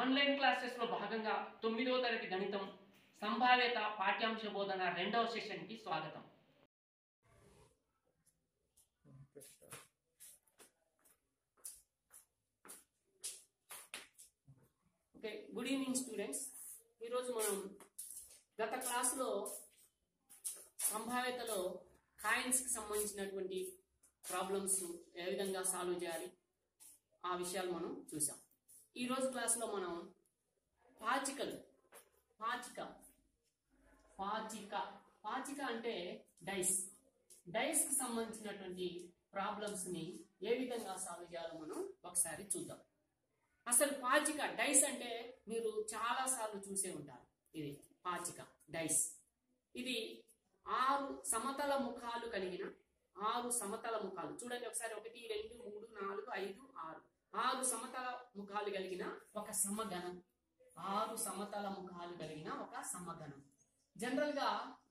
Online classes లో భాగంగా తొమ్మిదవ తరగతి గణితం సంభావ్యత పాఠ్యాంశ బోధన రెండవ సెషన్ కి స్వాగతం ఓకే గుడ్ ఈవినింగ్ స్టూడెంట్స్ ఈరోజు మనం గత క్లాసులో సంభావ్యతలో కాయిన్స్ కి సంబంధించినటువంటి ప్రాబ్లమ్స్ ఏ విధంగా సాల్వ్ చేయాలి ఆ విషయాలు మనం చూసాం ఈ రోజు క్లాస్లో మనం పాచికలు పాచిక పాచిక పాచిక అంటే డైస్ డైస్ కి సంబంధించినటువంటి ప్రాబ్లమ్స్ ని ఏ విధంగా సాల్వ్ చేయాలో మనం ఒకసారి చూద్దాం అసలు పాచిక డైస్ అంటే మీరు చాలా సార్లు చూసే ఉంటారు ఇది పాచిక డైస్ ఇది ఆరు సమతల ముఖాలు కలిగిన ఆరు సమతల ముఖాలు చూడండి ఒకసారి ఒకటి రెండు మూడు నాలుగు ఐదు ఆరు ఆరు సమతల ముఖాలు కలిగిన ఒక సమగణం ఆరు సమతల ముఖాలు కలిగిన ఒక సమగణం జనరల్ గా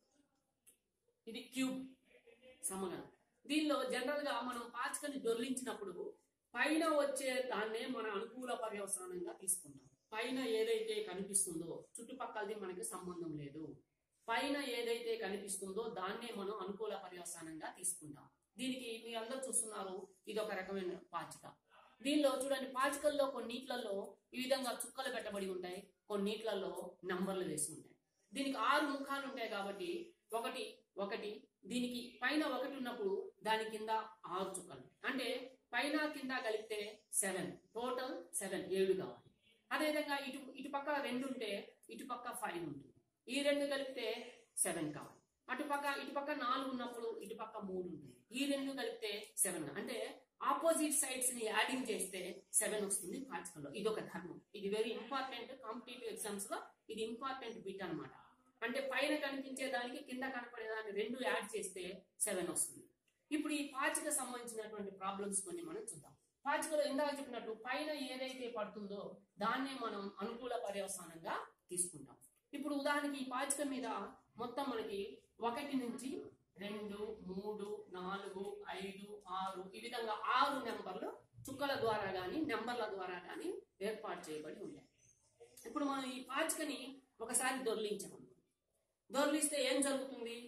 ఇది క్యూబ్ సమగణం దీనిలో జనరల్ గా మనం పాచికని దొర్లించినప్పుడు పైన వచ్చే దాన్నే మన అనుకూల పర్యవసానంగా తీసుకుంటాం పైన ఏదైతే కనిపిస్తుందో చుట్టుపక్కలది మనకి సంబంధం లేదు పైన ఏదైతే కనిపిస్తుందో దాన్నే మనం అనుకూల పర్యవసానంగా తీసుకుంటాం దీనికి మీ అందరూ చూస్తున్నారు ఇది ఒక రకమైన పాచిక దీనిలో చూడండి పాచికల్లో కొన్నిట్లలో ఈ విధంగా చుక్కలు పెట్టబడి ఉంటాయి కొన్నిట్లలో నంబర్లు వేసి ఉంటాయి దీనికి ఆరు ముఖాలు ఉంటాయి కాబట్టి ఒకటి ఒకటి దీనికి పైన ఒకటి ఉన్నప్పుడు దాని కింద ఆరు చుక్కలు అంటే పైన కింద కలిపితే సెవెన్ టోటల్ సెవెన్ ఏడు కావాలి అదేవిధంగా ఇటు ఇటు పక్క రెండు ఉంటే ఇటు పక్క ఫైవ్ ఉంటుంది ఈ రెండు కలిపితే సెవెన్ కావాలి అటు పక్క ఇటు పక్క నాలుగు ఉన్నప్పుడు ఇటు పక్క మూడు ఉంటుంది ఈ రెండు కలిపితే సెవెన్ అంటే ఆపోజిట్ సైడ్స్ ని యాడింగ్ చేస్తే సెవెన్ వస్తుంది పాచికల్లో ఇది ఒక ధర్మం ఇది వెరీ ఇంపార్టెంట్ కాంపిటేటివ్ ఎగ్జామ్స్ లో ఇది ఇంపార్టెంట్ బిట్ అన్నమాట అంటే పైన కనిపించే దానికి కింద కనపడే దాన్ని రెండు యాడ్ చేస్తే సెవెన్ వస్తుంది ఇప్పుడు ఈ పాచిక సంబంధించినటువంటి ప్రాబ్లమ్స్ కొన్ని మనం చూద్దాం పాచికలో ఇందాక చెప్పినట్టు పైన ఏదైతే పడుతుందో దాన్నే మనం అనుకూల పర్యవసానంగా తీసుకుంటాం ఇప్పుడు ఉదాహరణకి ఈ పాచిక మీద మొత్తం మనకి ఒకటి నుంచి రెండు మూడు నాలుగు ఐదు ఆరు ఈ విధంగా ఆరు నెంబర్లు చుక్కల ద్వారా కానీ నెంబర్ల ద్వారా కానీ ఏర్పాటు చేయబడి ఉంటాయి ఇప్పుడు మనం ఈ పాచికని ఒకసారి దొర్లించాము దొర్లిస్తే ఏం జరుగుతుంది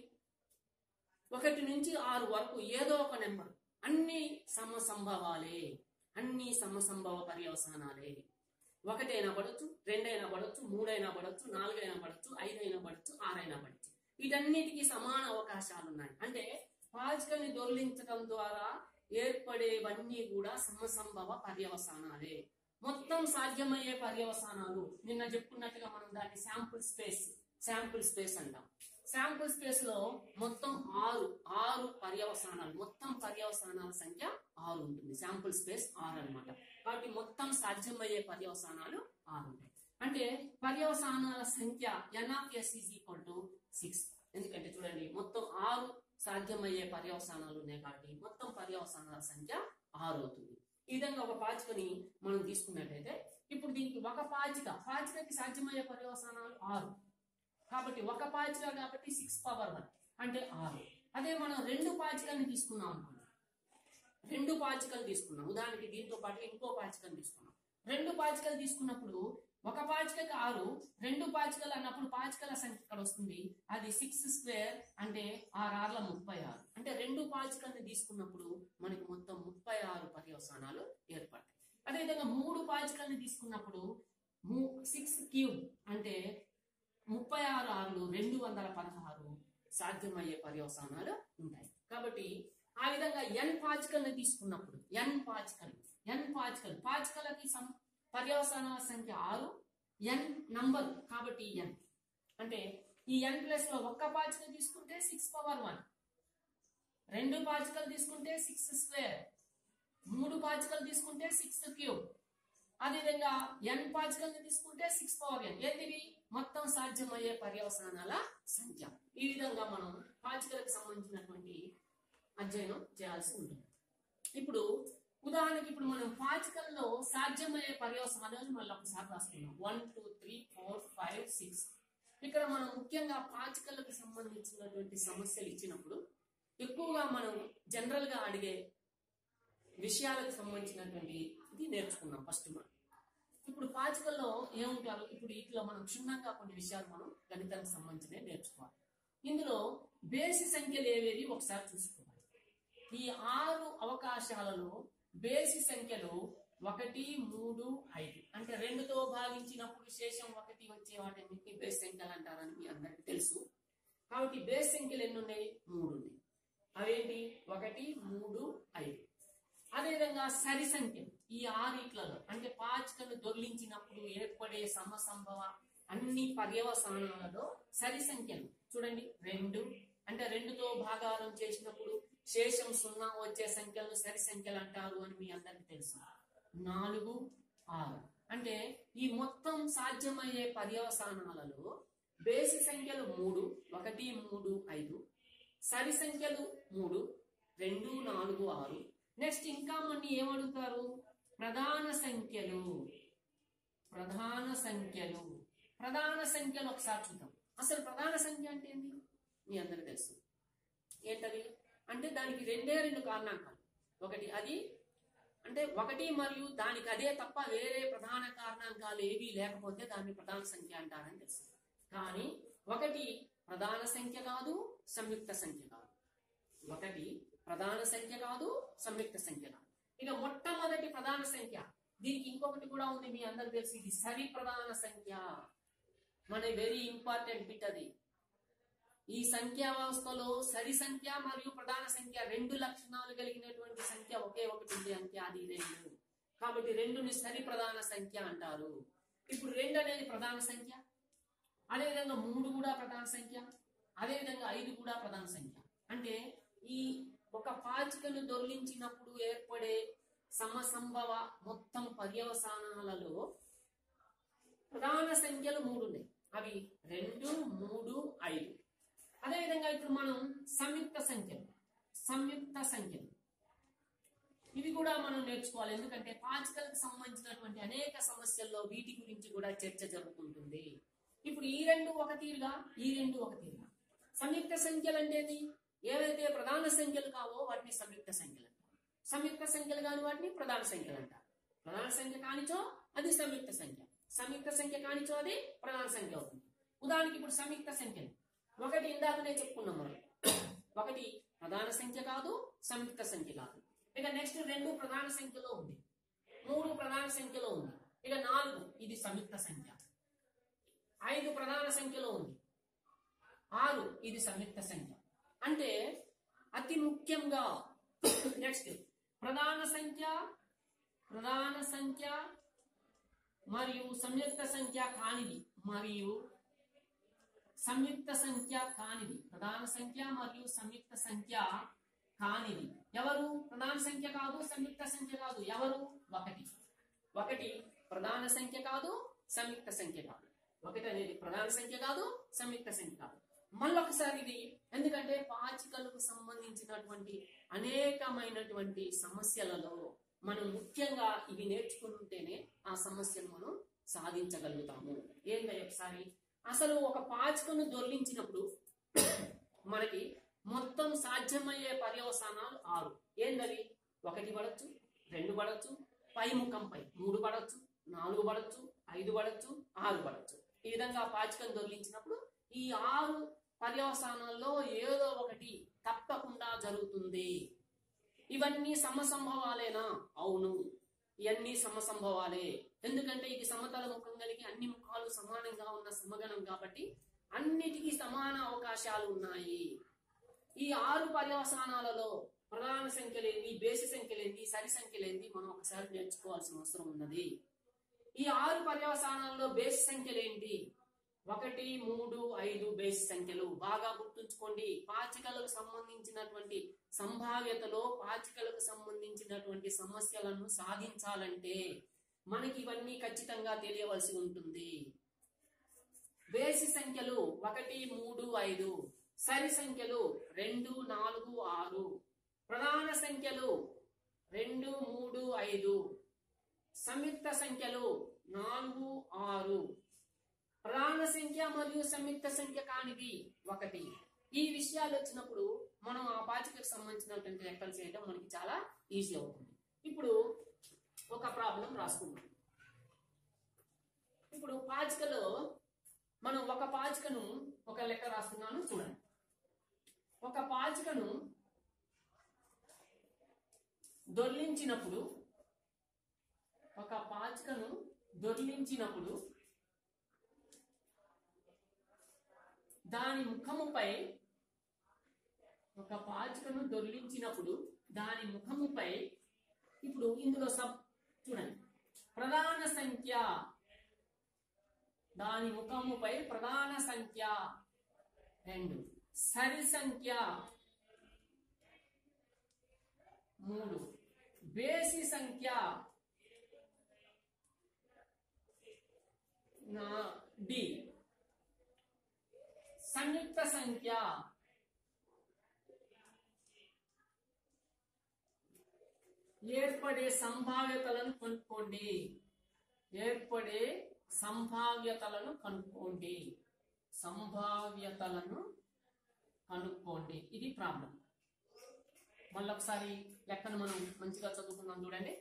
ఒకటి నుంచి ఆరు వరకు ఏదో ఒక నెంబర్ అన్ని సమసంభవాలే అన్ని సమసంభవ పర్యవసానాలే ఒకటైనా పడవచ్చు రెండైనా పడవచ్చు మూడైనా పడవచ్చు నాలుగైనా పడవచ్చు ఐదైనా పడవచ్చు ఆరైనా పడవచ్చు వీటన్నిటికీ సమాన అవకాశాలు ఉన్నాయి అంటే పాచికల్ని దొర్లించడం ద్వారా ఏర్పడేవన్నీ కూడా సమసంభవ పర్యవసానాలే మొత్తం సాధ్యమయ్యే పర్యవసానాలు నిన్న చెప్పుకున్నట్టుగా మనం దాన్ని శాంపుల్ స్పేస్ శాంపుల్ స్పేస్ అంటాం శాంపుల్ స్పేస్ లో మొత్తం ఆరు ఆరు పర్యవసానాలు మొత్తం పర్యవసానాల సంఖ్య ఆరు ఉంటుంది శాంపుల్ స్పేస్ ఆరు అన్నమాట కాబట్టి మొత్తం సాధ్యమయ్యే పర్యవసానాలు ఆరు ఉంటాయి అంటే పర్యవసానాల సంఖ్య n of S is equal to six ఎందుకంటే చూడండి మొత్తం ఆరు సాధ్యమయ్యే పర్యవసానాలు ఉన్నాయి కాబట్టి మొత్తం పర్యవసానాల సంఖ్య ఆరు అవుతుంది ఈ విధంగా ఒక పాచికని మనం తీసుకున్నట్లయితే ఇప్పుడు దీనికి ఒక పాచిక పాచికకి సాధ్యమయ్యే పర్యవసానాలు ఆరు కాబట్టి ఒక పాచిక కాబట్టి సిక్స్ పవర్ వన్ అంటే ఆరు అదే మనం రెండు పాచికల్ని తీసుకున్నాం అనుకోండి రెండు పాచికలు తీసుకున్నాం ఉదాహరణకి దీంతో పాటు ఇంకో పాచికలు తీసుకున్నాం రెండు పాచికలు తీసుకున్నప్పుడు ఒక పాచికకి ఆరు రెండు పాచికలు అన్నప్పుడు పాచికల సంఖ్య ఇక్కడ వస్తుంది అది సిక్స్ స్క్వేర్ అంటే ఆరు ఆర్ల ముప్పై ఆరు అంటే రెండు పాచికల్ని తీసుకున్నప్పుడు మనకి మొత్తం ముప్పై ఆరు పర్యవసానాలు ఏర్పడతాయి అదేవిధంగా మూడు పాచికల్ని తీసుకున్నప్పుడు సిక్స్ క్యూబ్ అంటే ముప్పై ఆరు ఆరులు రెండు వందల పదహారు సాధ్యమయ్యే పర్యవసానాలు ఉంటాయి కాబట్టి ఆ విధంగా ఎన్ పాచికల్ని తీసుకున్నప్పుడు ఎన్ పాచికలు ఎన్ పాచికలు పాచికలకి సం పర్యవసానాల సంఖ్య ఆరు ఎన్ నంబర్ కాబట్టి ఎన్ అంటే ఈ ఎన్ ప్లస్ లో ఒక్క పాచిక తీసుకుంటే సిక్స్ పవర్ వన్ రెండు పాచికలు తీసుకుంటే సిక్స్ స్క్వేర్ మూడు పాచికలు తీసుకుంటే సిక్స్ క్యూబ్ అదేవిధంగా ఎన్ పాచికల్ని తీసుకుంటే సిక్స్ పవర్ ఎన్ ఏంటివి మొత్తం సాధ్యమయ్యే పర్యవసానాల సంఖ్య ఈ విధంగా మనం పాచికలకు సంబంధించినటువంటి అధ్యయనం చేయాల్సి ఉంటుంది ఇప్పుడు ఉదాహరణకి ఇప్పుడు మనం పాచికల్లో సాధ్యమయ్యే పర్యవసానాలు మళ్ళీ ఒకసారి రాసుకున్నాం one two three four five six ఇక్కడ మనం ముఖ్యంగా పాచికలకు సంబంధించినటువంటి సమస్యలు ఇచ్చినప్పుడు ఎక్కువగా మనం జనరల్ గా అడిగే విషయాలకు సంబంధించినటువంటి ఇది నేర్చుకున్నాం ఫస్ట్ మనం ఇప్పుడు పాచికల్లో ఏముంటారు ఇప్పుడు ఇట్లా మనం క్షుణ్ణంగా కొన్ని విషయాలు మనం గణితానికి సంబంధించినవి నేర్చుకోవాలి ఇందులో బేసి సంఖ్యలు ఏవేవి ఒకసారి చూసుకోవాలి ఈ ఆరు అవకాశాలలో బేసి సంఖ్యలు ఒకటి మూడు ఐదు అంటే రెండుతో భాగించినప్పుడు శేషం ఒకటి వచ్చే వాటిని బేస్ సంఖ్యలు అంటారని మీ అందరికీ తెలుసు కాబట్టి బేస్ సంఖ్యలు ఎన్ని ఉన్నాయి మూడు ఉన్నాయి అవేంటి ఒకటి మూడు ఐదు అదేవిధంగా సరి సంఖ్యలు ఈ ఆరిట్లలో అంటే పాచికను దొర్లించినప్పుడు ఏర్పడే సమసంభవ అన్ని పర్యవసానాలలో సరి సంఖ్యలు చూడండి రెండు అంటే రెండుతో భాగారం చేసినప్పుడు శేషం సున్నా వచ్చే సంఖ్యలను సరి సంఖ్యలు అంటారు అని మీ అందరికి తెలుసు నాలుగు ఆరు అంటే ఈ మొత్తం సాధ్యమయ్యే పర్యవసానాలలో బేసి సంఖ్యలు మూడు ఒకటి మూడు ఐదు సరి సంఖ్యలు మూడు రెండు నాలుగు ఆరు నెక్స్ట్ ఇంకా మన్ని ఏమడుగుతారు ప్రధాన సంఖ్యలు ప్రధాన సంఖ్యలు ప్రధాన సంఖ్యలు ఒకసారి చూద్దాం అసలు ప్రధాన సంఖ్య అంటే ఏంటి మీ అందరికి తెలుసు ఏంటది అంటే దానికి రెండే రెండు కారణాంకాలు ఒకటి అది అంటే ఒకటి మరియు దానికి అదే తప్ప వేరే ప్రధాన కారణాంకాలు ఏవీ లేకపోతే దాన్ని ప్రధాన సంఖ్య అంటారని తెలుసు కానీ ఒకటి ప్రధాన సంఖ్య కాదు సంయుక్త సంఖ్య కాదు ఒకటి ప్రధాన సంఖ్య కాదు సంయుక్త సంఖ్య కాదు ఇక మొట్టమొదటి ప్రధాన సంఖ్య దీనికి ఇంకొకటి కూడా ఉంది మీ అందరికి తెలిసి ఇది సరి ప్రధాన సంఖ్య మన వెరీ ఇంపార్టెంట్ బిట్ అది ఈ సంఖ్యా వ్యవస్థలో సరి సంఖ్య మరియు ప్రధాన సంఖ్య రెండు లక్షణాలు కలిగినటువంటి సంఖ్య ఒకే ఒకటి ఉంది అంతే అది రెండు కాబట్టి రెండుని సరి ప్రధాన సంఖ్య అంటారు ఇప్పుడు రెండు అనేది ప్రధాన సంఖ్య అదేవిధంగా మూడు కూడా ప్రధాన సంఖ్య అదేవిధంగా ఐదు కూడా ప్రధాన సంఖ్య అంటే ఈ ఒక పాచికను దొర్లించినప్పుడు ఏర్పడే సమసంభవ మొత్తం పర్యవసానాలలో ప్రధాన సంఖ్యలు మూడు ఉన్నాయి అవి రెండు మూడు ఐదు అదేవిధంగా ఇప్పుడు మనం సంయుక్త సంఖ్యలు సంయుక్త సంఖ్యలు ఇవి కూడా మనం నేర్చుకోవాలి ఎందుకంటే పాచికలకు సంబంధించినటువంటి అనేక సమస్యల్లో వీటి గురించి కూడా చర్చ జరుగుతుంటుంది ఇప్పుడు ఈ రెండు ఒక తీరుగా ఈ రెండు ఒక తీరుగా సంయుక్త సంఖ్యలు అంటే ఏంటి? ఏవైతే ప్రధాన సంఖ్యలు కావో వాటిని సంయుక్త సంఖ్యలు అంటారు సంయుక్త సంఖ్యలు కాని వాటిని ప్రధాన సంఖ్యలు అంటారు ప్రధాన సంఖ్య కానిచో అది సంయుక్త సంఖ్య సంయుక్త సంఖ్య కానిచో అది ప్రధాన సంఖ్య అవుతుంది ఉదాహరణకి ఇప్పుడు సంయుక్త సంఖ్యలు ఒకటి ఇందాకనే చెప్పుకున్నాం మనం ఒకటి ప్రధాన సంఖ్య కాదు సంయుక్త సంఖ్య కాదు ఇక నెక్స్ట్ రెండు ప్రధాన సంఖ్యలో ఉంది మూడు ప్రధాన సంఖ్యలో ఉంది ఇక నాలుగు ఇది సంయుక్త సంఖ్య ఐదు ప్రధాన సంఖ్యలో ఉంది ఆరు ఇది సంయుక్త సంఖ్య అంటే అతి ముఖ్యంగా నెక్స్ట్ ప్రధాన సంఖ్య ప్రధాన సంఖ్య మరియు సంయుక్త సంఖ్య కానిది మరియు సంయుక్త సంఖ్య కానిది ప్రధాన సంఖ్య మరియు సంయుక్త సంఖ్య కానిది ఎవరు ప్రధాన సంఖ్య కాదు సంయుక్త సంఖ్య కాదు ఎవరు ఒకటి ఒకటి ప్రధాన సంఖ్య కాదు సంయుక్త సంఖ్య కాదు ఒకటి అనేది ప్రధాన సంఖ్య కాదు సంయుక్త సంఖ్య కాదు మళ్ళొకసారి ఇది ఎందుకంటే పాచికలకు సంబంధించినటువంటి అనేకమైనటువంటి సమస్యలలో మనం ముఖ్యంగా ఇవి నేర్చుకుంటేనే ఆ సమస్యను మనం సాధించగలుగుతాము ఏంటో ఒకసారి అసలు ఒక పాచికను దొర్లించినప్పుడు మనకి మొత్తం సాధ్యమయ్యే పర్యవసానాలు ఆరు ఏందవి ఒకటి పడచ్చు రెండు పడచ్చు పై ముఖంపై మూడు పడచ్చు నాలుగు పడచ్చు ఐదు పడచ్చు ఆరు పడచ్చు ఈ విధంగా పాచికను దొర్లించినప్పుడు ఈ ఆరు పర్యవసానాల్లో ఏదో ఒకటి తప్పకుండా జరుగుతుంది ఇవన్నీ సమసంభవాలేనా అవును ఇవన్నీ సమసంభవాలే ఎందుకంటే ఇది సమతల ముఖం కలిగి అన్ని ముఖాలు సమానంగా ఉన్న సమగణం కాబట్టి అన్నిటికీ సమాన అవకాశాలు ఉన్నాయి ఈ ఆరు పర్యవసానాలలో ప్రధాన సంఖ్యలేంది బేసి సంఖ్యలేంది సరి సంఖ్యలేంది మనం ఒకసారి నేర్చుకోవాల్సిన అవసరం ఉన్నది ఈ ఆరు పర్యవసానాల్లో బేసి సంఖ్యలేంటి ఒకటి మూడు ఐదు బేసి సంఖ్యలు బాగా గుర్తుంచుకోండి పాచికలకు సంబంధించినటువంటి సంభావ్యతలో పాచికలకు సంబంధించినటువంటి సమస్యలను సాధించాలంటే మనకి ఇవన్నీ ఖచ్చితంగా తెలియవలసి ఉంటుంది బేసి సంఖ్యలు ఒకటి మూడు ఐదు సరి సంఖ్యలు రెండు నాలుగు ఆరు ప్రధాన సంఖ్యలు రెండు మూడు ఐదు సంయుక్త సంఖ్యలు నాలుగు ఆరు ప్రధాన సంఖ్య మరియు సంయుక్త సంఖ్య కానిది ఒకటి ఈ విషయాలు వచ్చినప్పుడు మనం ఆ పాచికకు సంబంధించినటువంటి లెక్కలు చేయడం మనకి చాలా ఈజీ అవుతుంది ఇప్పుడు ఒక ప్రాబ్లం రాసుకుందాం ఇప్పుడు పాచికలో మనం ఒక పాచికను ఒక లెక్క రాస్తున్నాను చూడండి ఒక పాచికను దొర్లించినప్పుడు ఒక పాచికను దొర్లించినప్పుడు దాని ముఖముపై ఒక పాచికను దొర్లించినప్పుడు దాని ముఖముపై ఇప్పుడు ఇందులో సబ్ చూడండి ప్రధాన సంఖ్య దాని ముఖముపై ప్రధాన సంఖ్య రెండు సరి సంఖ్య మూడు బేసి సంఖ్య నా డి సంయుక్త సంఖ్య ఏర్పడే సంభావ్యతలను కనుక్కోండి ఏర్పడే సంభావ్యతలను కనుక్కోండి సంభావ్యతలను కనుక్కోండి ఇది ప్రాబ్లం మళ్ళీ ఒకసారి లెక్కను మనం మంచిగా చదువుకుందాం చూడండి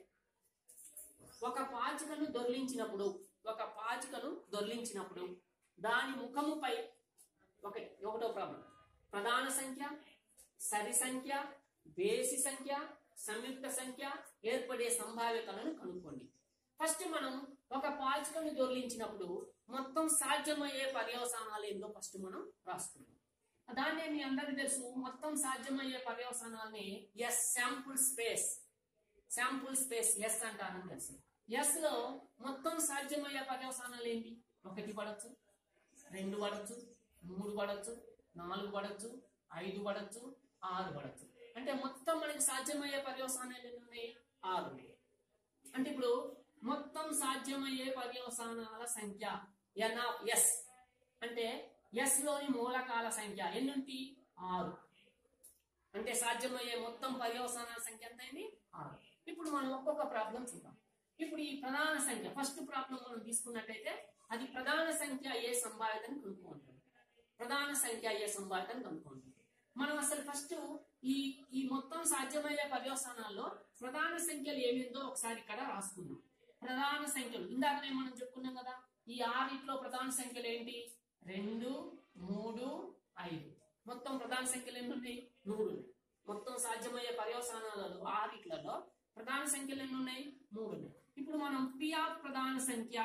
ఒక పాచికను దొర్లించినప్పుడు ఒక పాచికను దొర్లించినప్పుడు దాని ముఖముపై ఒకటి ఒకటో ప్రాబ్లం ప్రధాన సంఖ్య సరి సంఖ్య బేసి సంఖ్య సంయుక్త సంఖ్య ఏర్పడే సంభావ్యతలను కనుక్కోండి ఫస్ట్ మనం ఒక పాచికను దొర్లించినప్పుడు మొత్తం సాధ్యమయ్యే పర్యవసానాలు ఏందో ఫస్ట్ మనం రాసుకుందాం దాన్నే మీ అందరికి తెలుసు మొత్తం సాధ్యమయ్యే పర్యవసానాల్ని S sample space sample space S అంటారని తెలుసు ఎస్ లో మొత్తం సాధ్యమయ్యే పర్యవసానాలు ఏంటి ఒకటి పడచ్చు రెండు పడచ్చు మూడు పడచ్చు నాలుగు పడచ్చు ఐదు పడచ్చు ఆరు పడచ్చు అంటే మొత్తం మనకి సాధ్యమయ్యే పర్యవసానాలు ఎన్ని ఉన్నాయి ఆరు ఉన్నాయి అంటే ఇప్పుడు మొత్తం సాధ్యమయ్యే పర్యవసానాల సంఖ్య ఎన్ ఆఫ్ ఎస్ అంటే ఎస్ లోని మూలకాల సంఖ్య ఎన్నుంటి ఆరు అంటే సాధ్యమయ్యే మొత్తం పర్యవసానాల సంఖ్య ఎంత అయింది ఆరు ఇప్పుడు మనం ఒక్కొక్క ప్రాబ్లం చూద్దాం ఇప్పుడు ఈ ప్రధాన సంఖ్య ఫస్ట్ ప్రాబ్లం మనం తీసుకున్నట్టయితే అది ప్రధాన సంఖ్య ఏ సంభావ్యతను కనుక్కుంటుంది ప్రధాన సంఖ్య ఏ సంభావ్యతను కనుక్కుంటుంది మనం అసలు ఫస్ట్ ఈ ఈ మొత్తం సాధ్యమయ్యే పర్యవసానాల్లో ప్రధాన సంఖ్యలు ఏమిందో ఒకసారి ఇక్కడ రాసుకుందాం ప్రధాన సంఖ్యలు ఇందాకనే మనం చెప్పుకున్నాం కదా ఈ ఆరిట్లో ప్రధాన సంఖ్యలు ఏంటి రెండు మూడు ఐదు మొత్తం ప్రధాన సంఖ్యలు ఎన్ని ఉన్నాయి మూడు ఉన్నాయి మొత్తం సాధ్యమయ్యే పర్యవసానాలలో ఆరిట్లలో ప్రధాన సంఖ్యలు ఎన్ని ఉన్నాయి మూడు ఉన్నాయి ఇప్పుడు మనం పి ఆఫ్ ప్రధాన సంఖ్య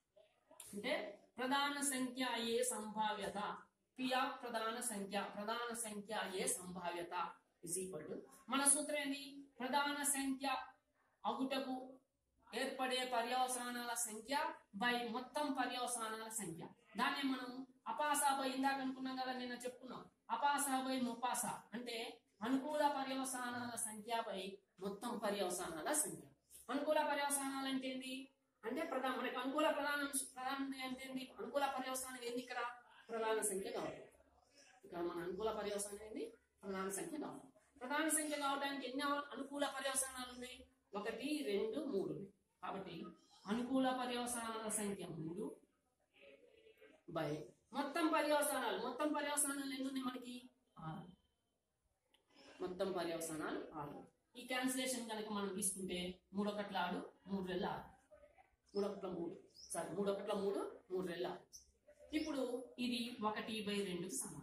అంటే ప్రధాన సంఖ్య అయ్యే సంభావ్యత పి ఆఫ్ ప్రధాన సంఖ్య ప్రధాన సంఖ్య అయ్యే సంభావ్యత ఇస్ ఈక్వల్ టు మన సూత్రం ఏంది ప్రధాన సంఖ్య అగుటకు ఏర్పడే పర్యవసానాల సంఖ్య బై మొత్తం పర్యవసానాల సంఖ్య దాన్ని మనం అపాసా బై ఇందాక అనుకున్నాం కదా నిన్న చెప్పుకున్నాం అపాసా బై ముపాస అంటే అనుకూల పర్యవసానాల సంఖ్య బై మొత్తం పర్యవసానాల సంఖ్య అనుకూల పర్యవసానాలు అంటే ఏంది అంటే ప్రధాన మనకి అనుకూల ప్రధాన ప్రధాన అంటే ఏంది అనుకూల పర్యవసానం ఏంది ఇక్కడ ప్రధాన సంఖ్య కావాలి ఇక్కడ మన అనుకూల పర్యవసానం ఏంది ప్రధాన సంఖ్య కావాలి ప్రధాన సంఖ్య కావడానికి ఎన్ని అవ- అనుకూల పర్యవసానాలు ఉన్నాయి ఒకటి రెండు మూడు ఉన్నాయి కాబట్టి అనుకూల పర్యవసానాల సంఖ్య మూడు బై మొత్తం పర్యవసానాలు మొత్తం పర్యవసానాలు ఎన్ని ఉన్నాయి మనకి ఆరు మొత్తం పర్యవసానాలు ఆరు ఈ క్యాన్సిలేషన్ కనుక మనం తీసుకుంటే మూడు ఒకట్ల ఆరు మూడు రెళ్ళ ఆరు మూడు ఒకట్ల మూడు సారీ మూడు ఒకట్ల మూడు మూడు రెళ్ళ ఆరు ఇప్పుడు ఇది ఒకటి బై రెండుకి సమానం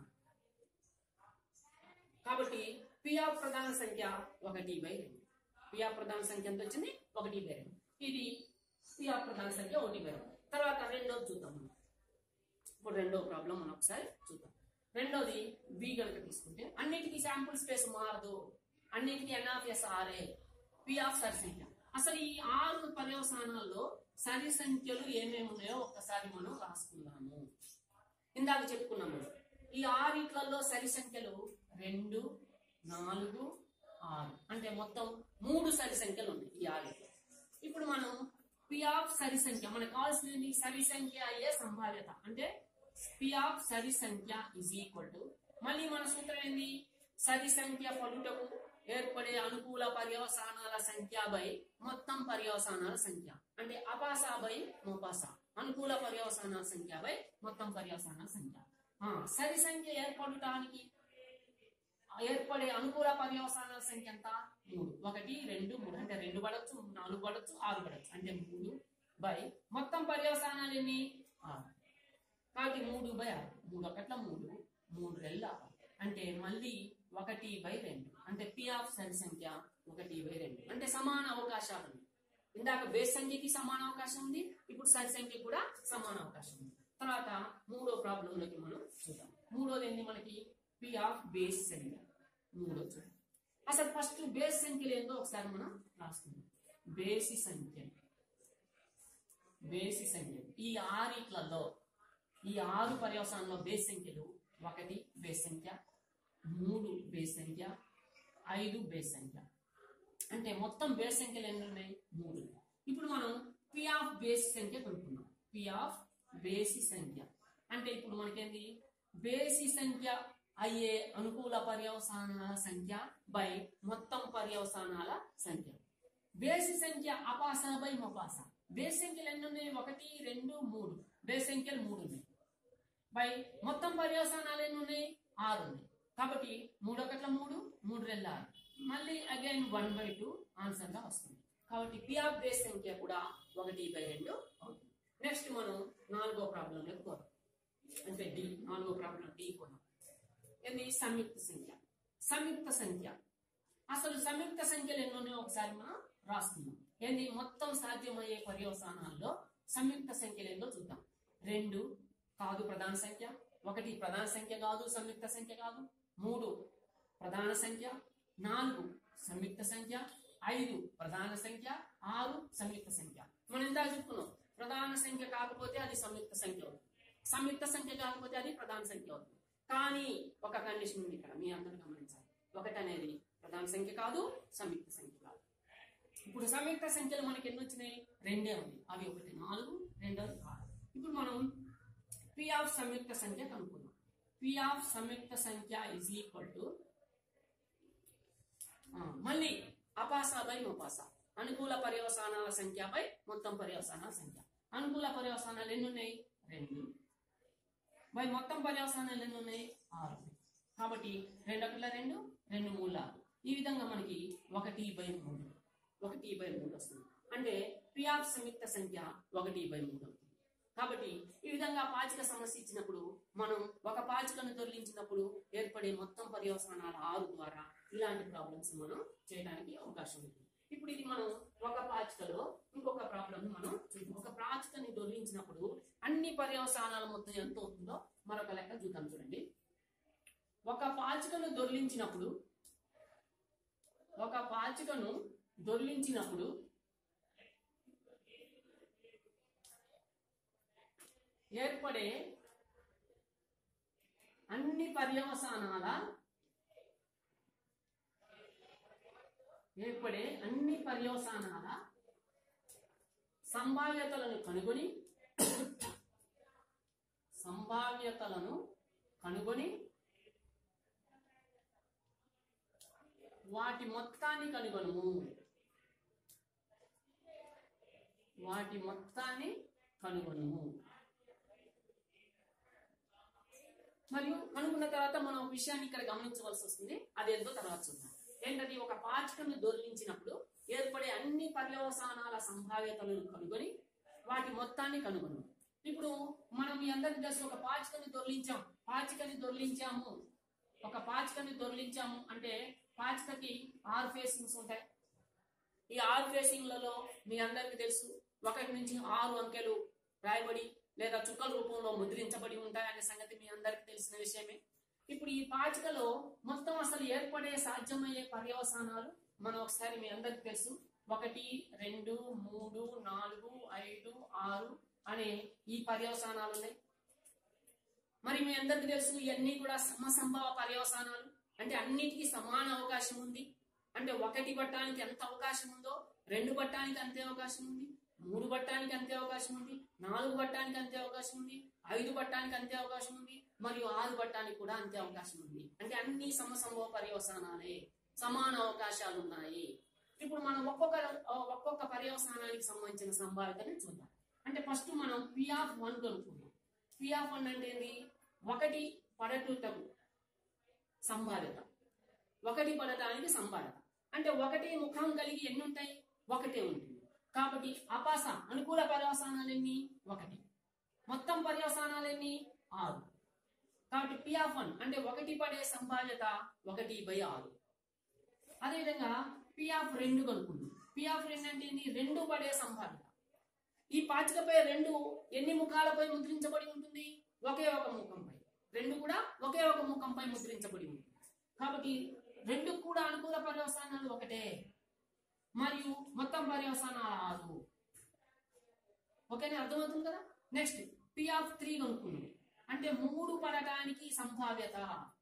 కాబట్టి పి ఆఫ్ ప్రధాన సంఖ్య ఒకటి బై రెండు పి ఆఫ్ ప్రధాన సంఖ్య ఎంత వచ్చింది ఒకటి బై రెండు ఇది పి ఆఫ్ ప్రధాన సంఖ్య ఒకటి బై రెండు తర్వాత రెండోది చూద్దాం మనం ఇప్పుడు రెండో ప్రాబ్లం మనం ఒకసారి చూద్దాం రెండోది బి కనుక తీసుకుంటే అన్నిటికీ శాంపుల్ స్పేస్ మారదు అన్నిటికీ ఎన్ ఆఫ్ ఎస్ ఆర్ఏ పి ఆఫ్ సరి సంఖ్య అసలు ఈ ఆరు పర్యవసానాల్లో సరి సంఖ్యలు ఏమేమి ఉన్నాయో ఒక్కసారి మనం రాసుకుందాము ఇందాక చెప్పుకున్నాము ఈ ఆరిట్లలో సరి సంఖ్యలు రెండు నాలుగు ఆరు అంటే మొత్తం మూడు సరి సంఖ్యలు ఉన్నాయి ఈ ఆరిట్లో ఇప్పుడు మనం పి ఆఫ్ సరి సంఖ్య మనకు కావాల్సింది సరి సంఖ్య అయ్యే సంభావ్యత అంటే పి ఆఫ్ సరి సంఖ్య ఇజ్ ఈక్వల్ టు మళ్ళీ మన సూత్రం ఏంది సరి సంఖ్య పలుటకు ఏర్పడే అనుకూల పర్యవసానాల సంఖ్య బై మొత్తం పర్యవసానాల సంఖ్య అంటే అపాస బై మోపాస అనుకూల పర్యవసానాల సంఖ్య బై మొత్తం పర్యవసానాల సంఖ్య ఆ, సరి సంఖ్య ఏర్పడటానికి ఏర్పడే అనుకూల పర్యవసానాల సంఖ్య ఎంత మూడు ఒకటి రెండు మూడు అంటే రెండు పడచ్చు నాలుగు పడచ్చు ఆరు పడచ్చు అంటే మూడు బై మొత్తం పర్యవసానాలు ఎన్ని ఆరు కాబట్టి మూడు బై ఆరు మూడు ఒకట్ల మూడు మూడు రెళ్ళ ఆరు అంటే మళ్ళీ ఒకటి బై రెండు అంటే పి ఆఫ్ సరి సంఖ్య ఒకటి బై రెండు అంటే సమాన అవకాశాలు ఉన్నాయి ఇందాక బేస్ సంఖ్యకి సమాన అవకాశం ఉంది ఇప్పుడు సరి సంఖ్య కూడా సమాన అవకాశం ఉంది తర్వాత మూడో ప్రాబ్లంలోకి మనం చూద్దాం మూడోది ఏంటి మనకి పి ఆఫ్ బేస్ సంఖ్య మూడో చూద్దాం అసలు ఫస్ట్ బేస్ సంఖ్యలు ఏందో ఒకసారి మనం రాసుకుందాం బేసి సంఖ్య బేసి సంఖ్య ఈ ఆరిట్లలో ఈ ఆరు పర్యవసానంలో బేస్ సంఖ్యలు ఒకటి బేస్ సంఖ్య మూడు బేస్ సంఖ్య ఐదు బేస్ సంఖ్య అంటే మొత్తం బేస్ సంఖ్యలు ఎన్ని ఉన్నాయి మూడు ఇప్పుడు మనం పి ఆఫ్ బేస్ సంఖ్య కనుక్కున్నాం పి ఆఫ్ బేసి సంఖ్య అంటే ఇప్పుడు మనకేంది బేసి సంఖ్య అయ్యే అనుకూల పర్యవసానాల సంఖ్య బై మొత్తం పర్యవసానాల సంఖ్య బేసి సంఖ్య అపాస బై మొపాస బేస్ సంఖ్యలు ఎన్ని ఉన్నాయి ఒకటి రెండు మూడు బేస్ సంఖ్యలు మూడు ఉన్నాయి బై మొత్తం పర్యవసానాలు ఎన్ని ఉన్నాయి ఆరు ఉన్నాయి కాబట్టి మూడు ఒకట్ల మూడు మూడు రెండు ఆరు మళ్ళీ again one by two answer గా వస్తుంది కాబట్టి పి ఆఫ్ బేస్ సంఖ్య కూడా ఒకటి బై రెండు అవుతుంది నెక్స్ట్ మనం నాలుగో ప్రాబ్లంలోకి పోదాం అంటే డి నాలుగో ప్రాబ్లం డి పోదాం ఏంది సంయుక్త సంఖ్య సంయుక్త సంఖ్య అసలు సంయుక్త సంఖ్యలు ఎన్ని ఉన్నాయో ఒకసారి మనం రాస్తున్నాం ఏంది మొత్తం సాధ్యమయ్యే పర్యవసానాల్లో సంయుక్త సంఖ్యలు ఏందో చూద్దాం రెండు కాదు ప్రధాన సంఖ్య ఒకటి ప్రధాన సంఖ్య కాదు సంయుక్త సంఖ్య కాదు మూడు ప్రధాన సంఖ్య నాలుగు సంయుక్త సంఖ్య ఐదు ప్రధాన సంఖ్య ఆరు సంయుక్త సంఖ్య మనం ఇందాక చెప్పుకున్నాం ప్రధాన సంఖ్య కాకపోతే అది సంయుక్త సంఖ్య అవుతుంది సంయుక్త సంఖ్య కాకపోతే అది ప్రధాన సంఖ్య అవుతుంది కానీ ఒక కండిషన్ ఉంది ఇక్కడ మీ అందరూ గమనించాలి ఒకటి అనేది ప్రధాన సంఖ్య కాదు సంయుక్త సంఖ్య కాదు ఇప్పుడు సంయుక్త సంఖ్యలు మనకి ఎన్ని వచ్చినాయి రెండే ఉంది అవి ఒకటి నాలుగు రెండోది ఆరు ఇప్పుడు మనం పి ఆఫ్ సంయుక్త సంఖ్య కనుక్కుందాం పి ఆఫ్ సంయుక్త సంఖ్య ఇజ్ ఈక్వల్ టు మళ్ళీ అపాస బై మొపాస అనుకూల పర్యవసానాల సంఖ్య బై మొత్తం పర్యవసానాల సంఖ్య అనుకూల పర్యవసానాలు ఎన్ని ఉన్నాయి రెండు బై మొత్తం పర్యవసానాలు ఎన్ని ఉన్నాయి ఆరు కాబట్టి రెండు ఒకట్ల రెండు రెండు మూడు ఆరు ఈ విధంగా మనకి ఒకటి బై మూడు ఒకటి బై మూడు వస్తుంది అంటే పి ఆఫ్ సంయుక్త సంఖ్య ఒకటి బై మూడు అవుతుంది కాబట్టి ఈ విధంగా పాచిక సమస్య ఇచ్చినప్పుడు మనం ఒక పాచికను దొరికించినప్పుడు ఏర్పడే మొత్తం పర్యవసానాల ఆరు ద్వారా ఇలాంటి ప్రాబ్లమ్స్ మనం చేయడానికి అవకాశం ఉంది ఇప్పుడు ఇది మనం ఒక పాచికలో ఇంకొక ప్రాబ్లం మనం చూద్దాం ఒక పాచికని దొరికించినప్పుడు అన్ని పర్యవసానాల మొత్తం ఎంత అవుతుందో మరొక లెక్క చూద్దాం చూడండి ఒక పాచికను దొర్లించినప్పుడు ఒక పాచికను దొర్లించినప్పుడు ఏర్పడే అన్ని పర్యవసానాల ఏర్పడే అన్ని పర్యవసానాల సంభావ్యతలను కనుగొని సంభావ్యతలను కనుగొని వాటి మొత్తాన్ని కనుగొనము వాటి మొత్తాన్ని కనుగొనము మరియు కనుక్కున్న తర్వాత మనం ఒక విషయాన్ని ఇక్కడ గమనించవలసి వస్తుంది అదేంటో తర్వాత చూద్దాం ఏంటది ఒక పాచికను దొరికించినప్పుడు ఏర్పడే అన్ని పర్యవసానాల సంభావ్యతలను కనుగొని వాటి మొత్తాన్ని కనుగొను ఇప్పుడు మనం మీ అందరికి తెలుసు ఒక పాచికని దొర్లించాం పాచికని దొర్లించాము ఒక పాచికని దొర్లించాము అంటే పాచికకి ఆరు ఫేసింగ్స్ ఉంటాయి ఈ ఆరు ఫేసింగ్లలో మీ అందరికీ తెలుసు ఒకటి నుంచి ఆరు అంకెలు రాయబడి లేదా చుక్కల రూపంలో ముద్రించబడి ఉంటాయనే సంగతి మీ అందరికీ తెలిసిన విషయమే ఇప్పుడు ఈ పాచికలో మొత్తం అసలు ఏర్పడే సాధ్యమయ్యే పర్యవసానాలు మనం ఒకసారి మీ అందరికి తెలుసు ఒకటి రెండు మూడు నాలుగు ఐదు ఆరు అనే ఈ పర్యవసానాలు ఉన్నాయి మరి మీ అందరికి తెలుసు ఇవన్నీ కూడా సమసంభవ పర్యవసానాలు అంటే అన్నిటికీ సమాన అవకాశం ఉంది అంటే ఒకటి పట్టడానికి ఎంత అవకాశం ఉందో రెండు పట్టడానికి అంతే అవకాశం ఉంది మూడు పట్టడానికి అంతే అవకాశం ఉంది నాలుగు పట్టడానికి అంతే అవకాశం ఉంది ఐదు పట్టడానికి అంతే అవకాశం ఉంది మరియు ఆరు పట్టడానికి కూడా అంతే అవకాశం ఉంది అంటే అన్ని సమసంభవ పర్యవసానాలే సమాన అవకాశాలు ఉన్నాయి ఇప్పుడు మనం ఒక్కొక్క ఒక్కొక్క పర్యవసానానికి సంబంధించిన సంభావ్యతని చూద్దాం అంటే ఫస్ట్ మనం పి ఆఫ్ వన్ కనుక్కుందాం పి ఆఫ్ వన్ అంటే ఏంటి ఒకటి పడటకు సంభావ్యత ఒకటి పడటానికి సంభావ్యత అంటే ఒకటి ముఖం కలిగి ఎన్ని ఉంటాయి ఒకటే ఉంటుంది కాబట్టి అపాస అనుకూల పర్యవసానాలు ఎన్ని ఒకటి మొత్తం పర్యవసానాలు ఎన్ని ఆరు కాబట్టి పి ఆఫ్ వన్ అంటే ఒకటి పడే సంభావ్యత ఒకటి బై ఆరు అదేవిధంగా పి ఆఫ్ రెండు కనుక్కుంది పి ఆఫ్ రెండు అంటే ఏంది? రెండు పడే సంభావ్యత ఈ పాచికపై రెండు ఎన్ని ముఖాలపై ముద్రించబడి ఉంటుంది ఒకే ఒక ముఖంపై రెండు కూడా ఒకే ఒక ముఖంపై ముద్రించబడి ఉంటుంది కాబట్టి రెండు కూడా అనుకూల పర్యవసానాలు ఒకటే మరియు మొత్తం పర్యవసానాలు ఆరు ఓకేనా అర్థమవుతుంది కదా నెక్స్ట్ పి ఆఫ్ త్రీ కనుక్కుంది అంటే మూడు పడటానికి సంభావ్యత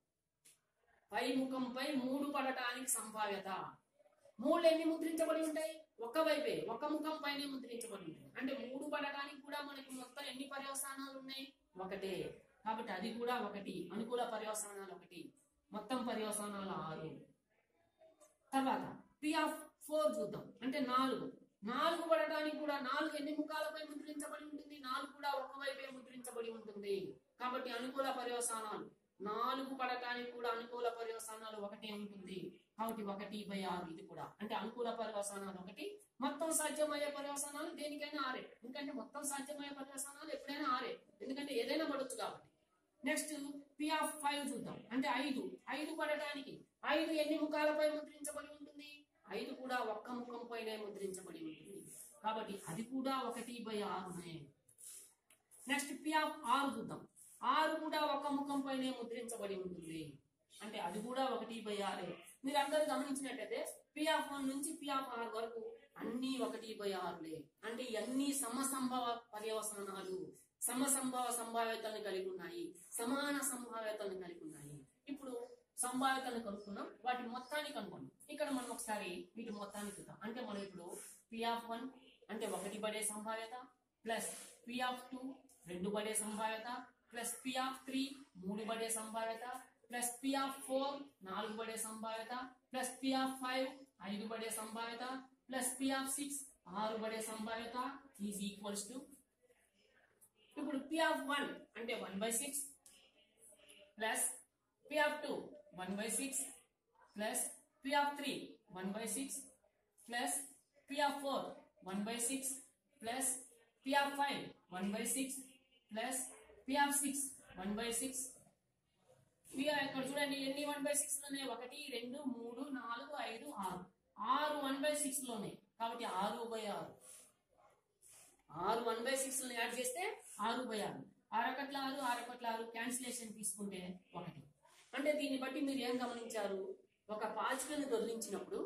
పై ముఖంపై మూడు పడటానికి సంభావ్యత మూడు ఎన్ని ముద్రించబడి ఉంటాయి ఒక్క వైపే ఒక్క ముఖం పైనే ముద్రించబడి ఉంటాయి అంటే మూడు పడటానికి కూడా మనకి మొత్తం ఎన్ని పర్యవసానాలు ఉన్నాయి ఒకటే కాబట్టి అది కూడా ఒకటి అనుకూల పర్యవసానాలు ఒకటి మొత్తం పర్యవసానాలు ఆరు తర్వాత పి ఆఫ్ ఫోర్ చూద్దాం అంటే నాలుగు నాలుగు పడటానికి కూడా నాలుగు ఎన్ని ముఖాలపై ముద్రించబడి ఉంటుంది నాలుగు కూడా ఒక వైపే ముద్రించబడి ఉంటుంది కాబట్టి అనుకూల పర్యవసానాలు నాలుగు పడటానికి కూడా అనుకూల పర్యవసానాలు ఒకటే ఉంటుంది కాబట్టి ఒకటి బై ఆరు ఇది కూడా అంటే అనుకూల పర్యవసానాలు ఒకటి మొత్తం సాధ్యమయ్యే పర్యవసానాలు దేనికైనా ఆరే ఎందుకంటే మొత్తం సాధ్యమయ్యే పర్యవసానాలు ఎప్పుడైనా ఆరే ఎందుకంటే ఏదైనా పడవచ్చు కాబట్టి నెక్స్ట్ పి ఆఫ్ ఫైవ్ చూద్దాం అంటే ఐదు ఐదు పడటానికి ఐదు ఎన్ని ముఖాలపై ముద్రించబడి ఉంటుంది ఐదు కూడా ఒక్క ముఖంపైనే ముద్రించబడి ఉంటుంది కాబట్టి అది కూడా ఒకటి బై ఆరునే నెక్స్ట్ పి ఆఫ్ ఆరు చూద్దాం ఆరు కూడా ఒక ముఖంపైనే ముద్రించబడి ఉంటుంది అంటే అది కూడా ఒకటి బై ఆరే మీరు అందరూ గమనించినట్టయితే పి ఆఫ్ వన్ నుంచి పి ఆఫ్ ఆర్ వరకు అన్ని ఒకటి బై ఆరులే అంటే ఇవన్నీ సమసంభవ పర్యవసానాలు సమసంభవ సంభావ్యతలను కలిగి ఉన్నాయి సమాన సంభావ్యతలను కలిగి ఉన్నాయి ఇప్పుడు సంభావ్యతలను కనుక్కున్నాం వాటి మొత్తాన్ని కనుక్కున్నాం ఇక్కడ మనం ఒకసారి వీటి మొత్తాన్ని చూద్దాం అంటే మనం ఇప్పుడు పి ఆఫ్ వన్ అంటే ఒకటి పడే సంభావ్యత ప్లస్ పి ఆఫ్ టూ రెండు పడే సంభావ్యత ప్లస్ పి ఆఫ్ త్రీ మూడు పడే సంభావ్యత ప్లస్ పి ఆఫ్ ఫోర్ నాలుగు పడే సంభావ్యత ప్లస్ పి ఆఫ్ ఫైవ్ ఐదు పడే సంభావ్యత ప్లస్ పి ఆఫ్ సిక్స్ ఆరు పడే సంభావ్యత ఈజ్ ఈక్వల్స్ టు ఇప్పుడు పి ఆఫ్ వన్ అంటే one by six plus P of two one by six plus P of three one by six plus P of four one by six plus P of five one by six plus P of six one by six ఇక్కడ చూడండి ఎన్ని one by six లోనే ఒకటి రెండు మూడు నాలుగు ఐదు ఆరు ఆరు వన్ బై సిక్స్ లోనే కాబట్టి ఆరు బై ఆరు ఆరు వన్ బై సిక్స్ యాడ్ చేస్తే ఆరు బై ఆరు ఆరొకట్ల ఆరు ఆరొకట్ల ఆరు క్యాన్సిలేషన్ తీసుకుంటే ఒకటి అంటే దీన్ని బట్టి మీరు ఏం గమనించారు ఒక పాచికను దొరికించినప్పుడు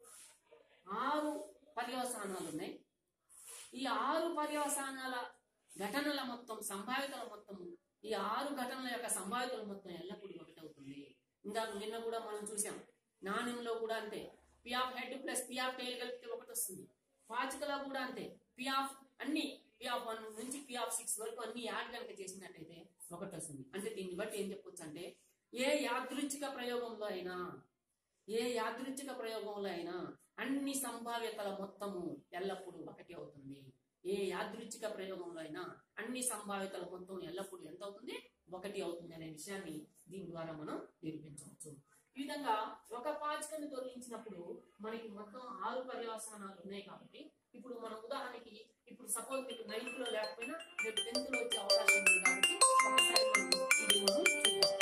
ఆరు పర్యవసానాలు ఉన్నాయి ఈ ఆరు పర్యవసానాల ఘటనల మొత్తం సంభావితల మొత్తం ఈ ఆరు ఘటనల యొక్క సంభావితల మొత్తం ఎల్లప్పుడూ ఒకటి అవుతుంది ఇందాక నిన్న కూడా మనం చూసాం నాణ్యంలో కూడా అంతే P of head plus P of tail కలిపితే ఒకటి వస్తుంది పాచికలో కూడా అంతే పి ఆఫ్ అన్ని పి ఆఫ్ వన్ నుంచి పి ఆఫ్ సిక్స్ వరకు అన్ని యాడ్ కనుక చేసినట్టయితే ఒకటి వస్తుంది అంటే దీన్ని బట్టి ఏం చెప్పొచ్చు అంటే ఏ యాదృచ్ఛిక ప్రయోగంలో అయినా ఏ యాదృచ్ఛిక ప్రయోగంలో అయినా అన్ని సంభావ్యతల మొత్తము ఎల్లప్పుడూ ఒకటి అవుతుంది ఏ యాదృచ్ఛిక ప్రయోగంలో అయినా అన్ని సంభావ్యతల మొత్తం ఎల్లప్పుడూ ఎంత అవుతుంది ఒకటి అవుతుంది అనే విషయాన్ని దీని ద్వారా మనం నిరూపించవచ్చు ఈ విధంగా ఒక పాచికను తొలగించినప్పుడు మనకి మొత్తం ఆరు పర్యవసానాలు ఉన్నాయి కాబట్టి ఇప్పుడు మన ఉదాహరణకి ఇప్పుడు సపోజ్ మీకు నైన్త్ లో లేకపోయినా రేపు టెన్త్ లో వచ్చే అవకాశం ఉంది కాబట్టి ఒకసారి మనం ఇది మనం చూద్దాం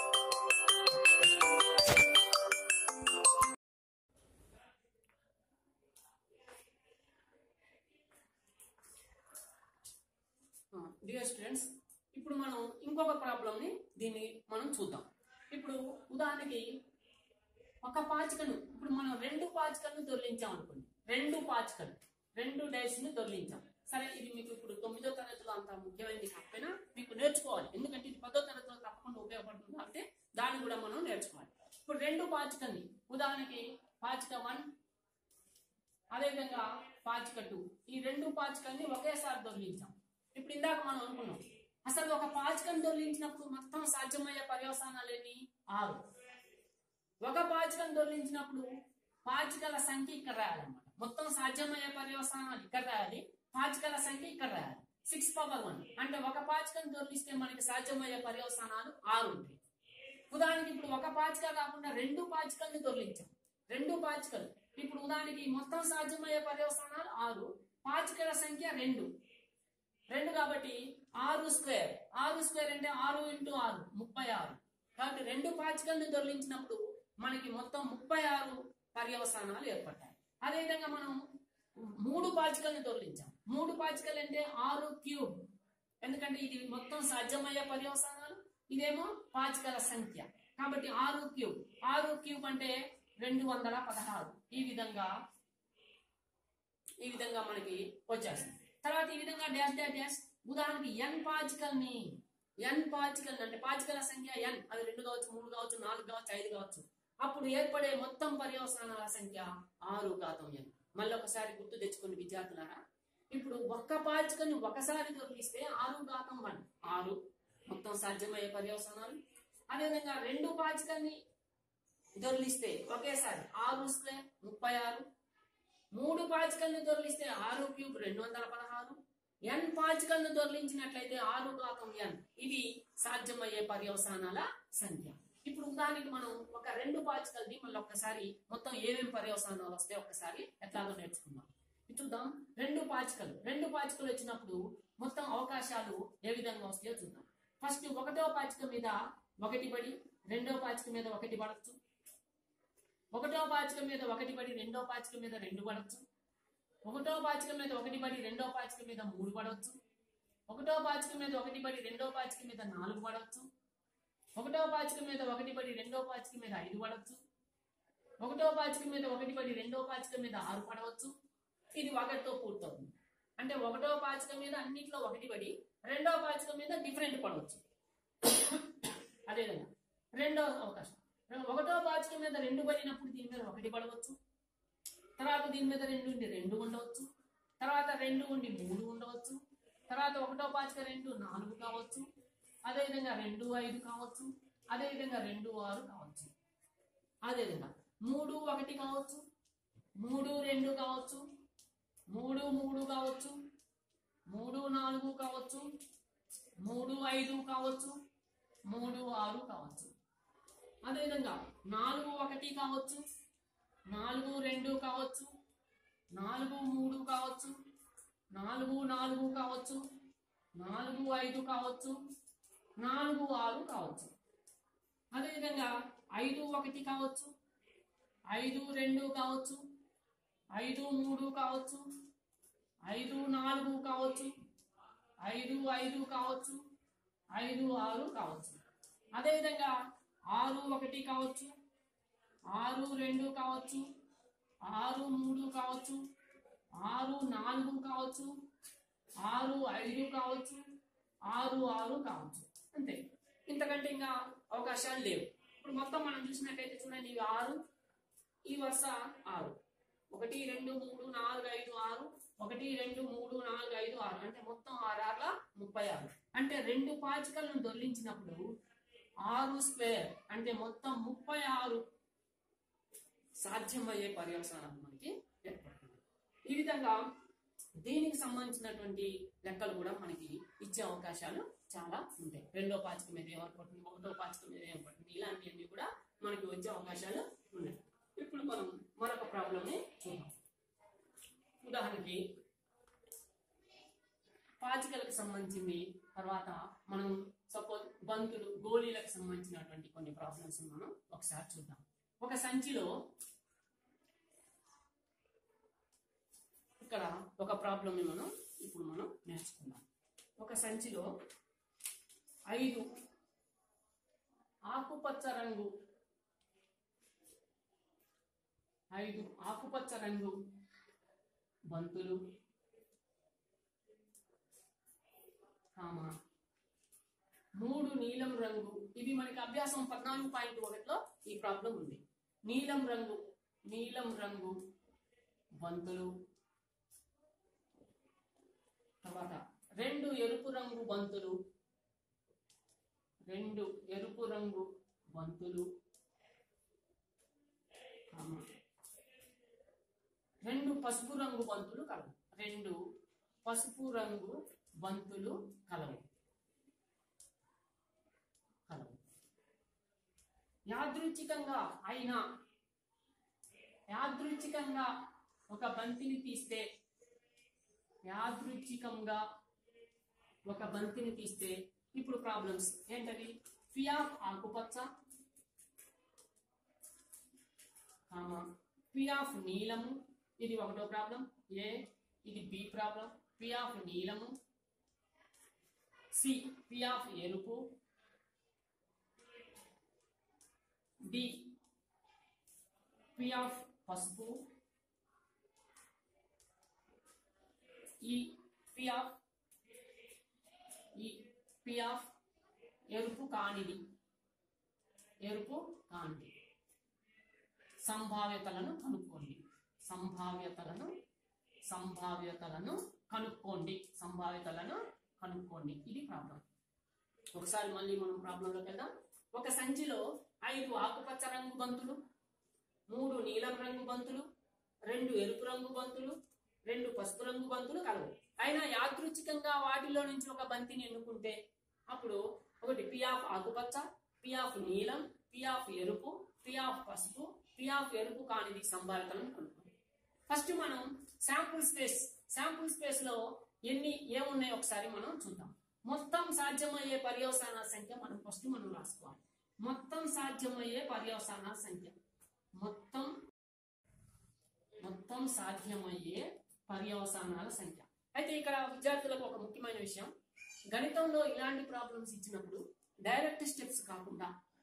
డియర్ స్టూడెంట్స్ ఇప్పుడు మనం ఇంకొక ప్రాబ్లంని దీన్ని మనం చూద్దాం ఇప్పుడు ఉదాహరణకి ఒక పాచికను ఇప్పుడు మనం రెండు పాచికలను దొర్లించాం అనుకోండి రెండు పాచికలు రెండు డైస్ ని దొర్లించాం సరే ఇది మీకు ఇప్పుడు తొమ్మిదో తరగతిలో అంత ముఖ్యమైనది కాకపోయినా మీకు నేర్చుకోవాలి ఎందుకంటే ఇది పదో తరగతిలో తప్పకుండా ఉపయోగపడుతుంది కాబట్టి దాన్ని కూడా మనం నేర్చుకోవాలి ఇప్పుడు రెండు పాచికల్ని ఉదాహరణకి పాచిక వన్ అదేవిధంగా పాచిక టూ ఈ రెండు పాచికల్ని ఒకేసారి దొర్లించాం ఇప్పుడు ఇందాక మనం అనుకున్నాం అసలు ఒక పాచికను దొర్లించినప్పుడు మొత్తం సాధ్యమయ్యే పర్యవసానాలు ఎన్ని ఆరు ఒక పాచికను దొర్లించినప్పుడు పాచికల సంఖ్య ఇక్కడ రాయాలన్నమాట మొత్తం సాధ్యమయ్యే పర్యవసానాలు ఇక్కడ రాయాలి పాచికల సంఖ్య ఇక్కడ రాయాలి సిక్స్ పవర్ వన్ అంటే ఒక పాచికను దొర్లిస్తే మనకి సాధ్యమయ్యే పర్యవసానాలు ఆరు ఉంటాయి ఉదాహరణకి ఇప్పుడు ఒక పాచిక కాకుండా రెండు పాచికల్ని దొర్లించాం రెండు పాచికలు ఇప్పుడు ఉదాహరణకి మొత్తం సాధ్యమయ్యే పర్యవసానాలు ఆరు పాచికల సంఖ్య రెండు రెండు కాబట్టి ఆరు స్క్వేర్ ఆరు స్క్వేర్ అంటే ఆరు ఇంటూ ఆరు ముప్పై ఆరు కాబట్టి రెండు పాచికల్ని దొరికించినప్పుడు మనకి మొత్తం ముప్పై ఆరు పర్యవసానాలు ఏర్పడ్డాయి అదేవిధంగా మనం మూడు పాచికల్ని దొరికించాం మూడు పాచికలు అంటే ఆరు క్యూబ్ ఎందుకంటే ఇది మొత్తం సాధ్యమయ్యే పర్యవసానాలు ఇదేమో పాచికల సంఖ్య కాబట్టి ఆరు క్యూబ్ ఆరు క్యూబ్ అంటే రెండు వందల పదహారు ఈ విధంగా ఈ విధంగా మనకి వచ్చేస్తుంది తర్వాత ఈ విధంగా డాష్ డాష్ డాష్ ఉదాహరణకి ఎన్ పాచికల్ని ఎన్ పాచికల్ అంటే పాచికల సంఖ్య ఎన్ అది రెండు కావచ్చు మూడు కావచ్చు నాలుగు కావచ్చు ఐదు కావచ్చు అప్పుడు ఏర్పడే మొత్తం పర్యవసానాల సంఖ్య ఆరు ఘాతం ఎన్ మళ్ళీ ఒకసారి గుర్తు తెచ్చుకుని విద్యార్థులారా ఇప్పుడు ఒక్క పాచికని ఒకసారి దొరికిస్తే ఆరు ఘాతం వన్ ఆరు మొత్తం సాధ్యమయ్యే పర్యవసానాలు అదేవిధంగా రెండు పాచికల్ని దొరికిస్తే ఒకేసారి ఆరు స్క్వేర్ ముప్పై ఆరు మూడు పాచికల్ని దొరికిస్తే ఆరు క్యూబ్ రెండు వందల పదహారు ఎన్ పాచికల్ని దొరికించినట్లయితే ఆరు ఘాతం ఎన్ ఇది సాధ్యమయ్యే పర్యవసానాల సంఖ్య ఇప్పుడు ఉదాహరణకి మనం ఒక రెండు పాచికల్ని మళ్ళీ ఒక్కసారి మొత్తం ఏమేమి పర్యవసానాలు వస్తాయి ఒక్కసారి ఎట్లాగో నేర్చుకుందాం ఇది చూద్దాం రెండు పాచికలు రెండు పాచికలు వచ్చినప్పుడు మొత్తం అవకాశాలు ఏ విధంగా వస్తాయో చూద్దాం ఫస్ట్ ఒకటో పాచిక మీద ఒకటి పడి రెండో పాచిక మీద ఒకటి పడచ్చు ఒకటో పాచిక మీద ఒకటి పడి రెండో పాచిక మీద రెండు పడవచ్చు ఒకటో పాచిక మీద ఒకటి పడి రెండో పాచిక మీద మూడు పడవచ్చు ఒకటో పాచిక మీద ఒకటి పడి రెండో పాచిక మీద నాలుగు పడవచ్చు ఒకటో పాచిక మీద ఒకటి పడి రెండో పాచిక మీద ఐదు పడవచ్చు ఒకటో పాచిక మీద ఒకటి పడి రెండో పాచిక మీద ఆరు పడవచ్చు ఇది ఒకటితో పూర్తవుతుంది అంటే ఒకటో పాచిక మీద అన్నిట్లో ఒకటి పడి రెండో పాచిక మీద డిఫరెంట్ పడవచ్చు అదేవిధంగా రెండో అవకాశం ఒకటో పాచిక మీద రెండు పడినప్పుడు దీని మీద ఒకటి పడవచ్చు తర్వాత దీని మీద రెండు ఉండి రెండు ఉండవచ్చు తర్వాత రెండు ఉండి మూడు ఉండవచ్చు తర్వాత ఒకటో పాచిక రెండు నాలుగు కావచ్చు అదేవిధంగా రెండు ఐదు కావచ్చు అదేవిధంగా రెండు ఆరు కావచ్చు అదేవిధంగా మూడు ఒకటి కావచ్చు మూడు రెండు కావచ్చు మూడు మూడు కావచ్చు మూడు నాలుగు కావచ్చు మూడు ఐదు కావచ్చు మూడు ఆరు కావచ్చు అదేవిధంగా నాలుగు ఒకటి కావచ్చు నాలుగు రెండు కావచ్చు నాలుగు మూడు కావచ్చు నాలుగు నాలుగు కావచ్చు నాలుగు ఐదు కావచ్చు నాలుగు ఆరు కావచ్చు అదేవిధంగా ఐదు ఒకటి కావచ్చు ఐదు రెండు కావచ్చు ఐదు మూడు కావచ్చు ఐదు నాలుగు కావచ్చు ఐదు ఐదు కావచ్చు ఐదు ఆరు కావచ్చు అదేవిధంగా ఆరు ఒకటి కావచ్చు ఆరు రెండు కావచ్చు ఆరు మూడు కావచ్చు ఆరు నాలుగు కావచ్చు ఆరు ఐదు కావచ్చు ఆరు ఆరు కావచ్చు అంతే ఇంతకంటే ఇంకా అవకాశాలు లేవు ఇప్పుడు మొత్తం మనం చూసినట్టయితే చూడండి ఇవి ఆరు ఈ వరుస ఆరు ఒకటి రెండు మూడు నాలుగు ఐదు ఆరు ఒకటి రెండు మూడు నాలుగు ఐదు ఆరు అంటే మొత్తం ఆరు ఆర్ల ముప్పై ఆరు అంటే రెండు పాచికలను దొర్లించినప్పుడు ఆరు స్క్వేర్ అంటే మొత్తం ముప్పై ఆరు సాధ్యమయ్యే పర్యవసానాలు మనకి ఏర్పడుతుంది ఈ విధంగా దీనికి సంబంధించినటువంటి లెక్కలు కూడా మనకి ఇచ్చే అవకాశాలు చాలా ఉంటాయి రెండో పాచిక మీద ఏర్పడుతుంది ఒకటో పాచిక మీద ఏర్పడుతుంది ఇలాంటివన్నీ కూడా మనకి వచ్చే అవకాశాలు ఉన్నాయి ఇప్పుడు మనం మరొక ప్రాబ్లమ్ని చూద్దాం ఉదాహరణకి పాచికలకు సంబంధించింది తర్వాత మనం సపోజ్ బంతులు గోళీలకు సంబంధించినటువంటి కొన్ని ప్రాబ్లమ్స్ మనం ఒకసారి చూద్దాం ఒక సంచిలో ఇక్కడ ఒక ప్రాబ్లమ్ని మనం ఇప్పుడు మనం నేర్చుకుందాం ఒక సంచిలో ఐదు ఆకుపచ్చ రంగు ఐదు ఆకుపచ్చ రంగు బంతులు కామా మూడు నీలం రంగు ఇది మనకి అభ్యాసం పద్నాలుగు పాయింట్ ఒకటిలో ఈ ప్రాబ్లం ఉంది నీలం రంగు నీలం రంగు బంతులు తర్వాత రెండు ఎరుపు రంగు బంతులు రెండు ఎరుపు రంగు బంతులు కామా రెండు పసుపు రంగు బంతులు కలవు రెండు పసుపు రంగు బంతులు కలవు కలవు యాదృచ్ఛికంగా అయినా యాదృచ్ఛికంగా ఒక బంతిని తీస్తే యాదృచ్ఛికంగా ఒక బంతిని తీస్తే ఇప్పుడు ప్రాబ్లమ్స్ ఏంటవి పి ఆఫ్ ఆకుపచ్చ కామా పి ఆఫ్ నీలము ఇది ఒకటో ప్రాబ్లం ఏ ఇది బి ప్రాబ్లం పి ఆఫ్ నీలము సి పి ఆఫ్ ఎరుపు డి పి ఆఫ్ పసుపు ఈ పి ఆఫ్ ఈ పి ఆఫ్ ఎరుపు కానిది ఎరుపు కానిది సంభావ్యతలను కనుక్కోండి సంభావ్యతలను సంభావ్యతలను కనుక్కోండి సంభావ్యతలను కనుక్కోండి ఇది ప్రాబ్లం ఒకసారి మళ్ళీ మనం ప్రాబ్లంలోకి వెళ్దాం ఒక సంచిలో ఐదు ఆకుపచ్చ రంగు బంతులు మూడు నీలం రంగు బంతులు రెండు ఎరుపు రంగు బంతులు రెండు పసుపు రంగు బంతులు కలవు అయినా యాదృచ్ఛికంగా వాటిలో నుంచి ఒక బంతిని ఎన్నుకుంటే అప్పుడు ఒకటి పి ఆఫ్ ఆకుపచ్చ పి ఆఫ్ నీలం పి ఆఫ్ ఎరుపు పి ఆఫ్ పసుపు పి ఆఫ్ ఎరుపు కానిది సంభావితలను కనుక్కోండి ఫస్ట్ మనం శాంపుల్ స్పేస్ శాంపుల్ స్పేస్ లో ఎన్ని ఏమున్నాయో ఒకసారి మనం చూద్దాం మొత్తం సాధ్యమయ్యే పర్యవసాన సంఖ్య మనం ఫస్ట్ మనం రాసుకోవాలి మొత్తం సాధ్యమయ్యే పర్యవసాన సంఖ్య మొత్తం మొత్తం సాధ్యమయ్యే పర్యవసానాల సంఖ్య అయితే ఇక్కడ విద్యార్థులకు ఒక ముఖ్యమైన విషయం గణితంలో ఇలాంటి ప్రాబ్లమ్స్ ఇచ్చినప్పుడు డైరెక్ట్ స్టెప్స్ కాకుండా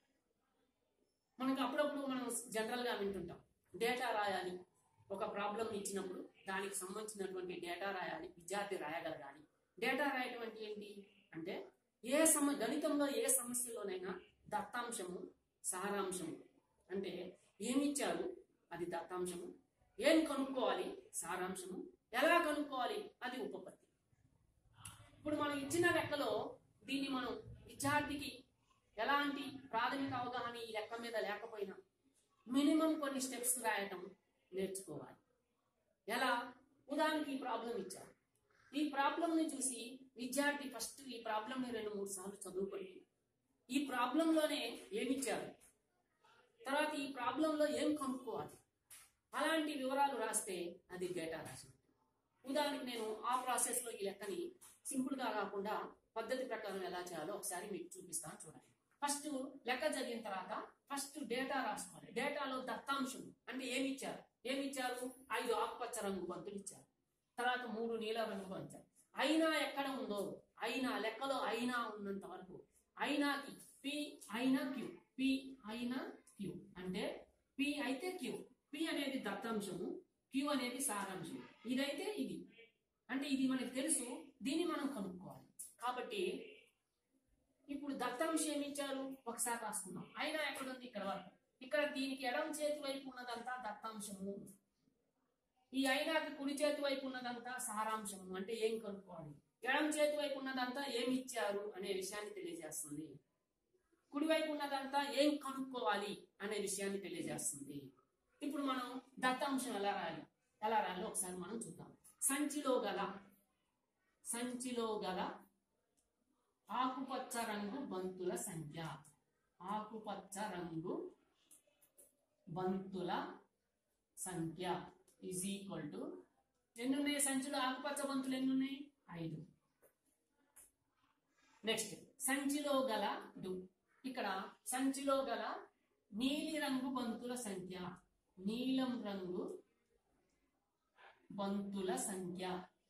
మనకు అప్పుడప్పుడు మనం జనరల్ గా వింటుంటాం డేటా రాయాలి ఒక ప్రాబ్లం ఇచ్చినప్పుడు దానికి సంబంధించినటువంటి డేటా రాయాలి విద్యార్థి రాయగలగాలి డేటా రాయటం అంటే ఏంటి అంటే ఏ సమ గణితంలో ఏ సమస్యలోనైనా దత్తాంశము సారాంశము అంటే ఏమిచ్చారు అది దత్తాంశము ఏం కనుక్కోవాలి సారాంశము ఎలా కనుక్కోవాలి అది ఉపపత్తి ఇప్పుడు మనం ఇచ్చిన లెక్కలో దీన్ని మనం విద్యార్థికి ఎలాంటి ప్రాథమిక అవగాహన ఈ లెక్క మీద లేకపోయినా మినిమం కొన్ని స్టెప్స్ రాయటం నేర్చుకోవాలి ఎలా ఉదాహరణకి ఈ ప్రాబ్లం ఇచ్చారు ఈ ప్రాబ్లంని చూసి విద్యార్థి ఫస్ట్ ఈ ప్రాబ్లంని రెండు మూడు సార్లు చదువుకొని ఈ ప్రాబ్లంలోనే ఏమిచ్చారు తర్వాత ఈ ప్రాబ్లంలో ఏం కనుక్కోవాలి అలాంటి వివరాలు రాస్తే అది డేటా రాసినట్టు ఉదాహరణకి నేను ఆ ప్రాసెస్లో ఈ లెక్కని సింపుల్గా కాకుండా పద్ధతి ప్రకారం ఎలా చేయాలో ఒకసారి మీకు చూపిస్తాను చూడండి ఫస్ట్ లెక్క జరిగిన తర్వాత ఫస్ట్ డేటా రాసుకోవాలి డేటాలో దత్తాంశం అంటే ఏమి ఇచ్చారు ఏమి ఇచ్చారు ఐదు ఆకుపచ్చ రంగు బంతులు ఇచ్చారు తర్వాత మూడు నీల రంగు బంతులు అయినా ఎక్కడ ఉందో అయినా లెక్కలో అయినా ఉన్నంత వరకు అయినాకి పి అయినా క్యూ పి అయినా క్యూ అంటే పి అయితే క్యూ పి అనేది దత్తాంశము క్యూ అనేది సారాంశం ఇదైతే ఇది అంటే ఇది మనకు తెలుసు దీన్ని మనం కనుక్కోవాలి కాబట్టి ఇప్పుడు దత్తాంశం ఏమి ఇచ్చారు ఒకసారి రాసుకున్నాం అయినా ఎక్కడ ఉంది ఇక్కడ వరకు ఇక్కడ దీనికి ఎడమ చేతి వైపు ఉన్నదంతా దత్తాంశము ఈ అయినాకి కుడి చేతి వైపు ఉన్నదంతా సారాంశము అంటే ఏం కనుక్కోవాలి ఎడమ చేతి వైపు ఉన్నదంతా ఏమి ఇచ్చారు అనే విషయాన్ని తెలియజేస్తుంది కుడి వైపు ఉన్నదంతా ఏం కనుక్కోవాలి అనే విషయాన్ని తెలియజేస్తుంది ఇప్పుడు మనం దత్తాంశం ఎలా రాయాలి ఎలా రాయాలో ఒకసారి మనం చూద్దాం సంచిలో గల సంచిలో గల ఆకుపచ్చ రంగు బంతుల సంఖ్య ఆకుపచ్చ రంగు బంతుల సంఖ్య ఈజ్ ఈక్వల్ టు ఎన్ని ఉన్నాయి సంచిలో ఆకుపచ్చ బంతులు ఎన్ని ఉన్నాయి ఐదు నెక్స్ట్ సంచిలో గల డు ఇక్కడ సంచిలో గల నీలి రంగు బంతుల సంఖ్య నీలం రంగు బంతుల సంఖ్య